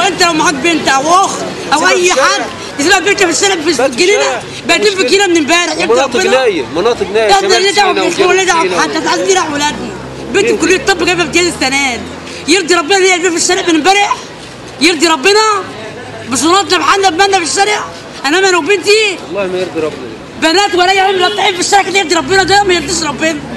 انت لو معاك بنت او اخت او سيبها في اي الشارع. حد تسيبها بنت في الشارع في في الجنينه الشارع. بقيتين في مشكلة. الجنينه من امبارح يا ابني مناطق ربنا ناية مناطق ناية يا شمال ابني دعوه سينا بالاسبوع وجنوب ولا دعوه سينا بحد عايزين نلعب ولادنا بنت في كليه الطب جايبه امتياز السنه دي يرضي ربنا هي اللي في الشارع من امبارح يرضي ربنا بصوراتنا بحالنا بمالنا في الشارع انا انا وبنتي والله ما يرضي ربنا بنات ولا يوم مقطعين في الشارع كده يرضي ربنا ده ما يرضيش ربنا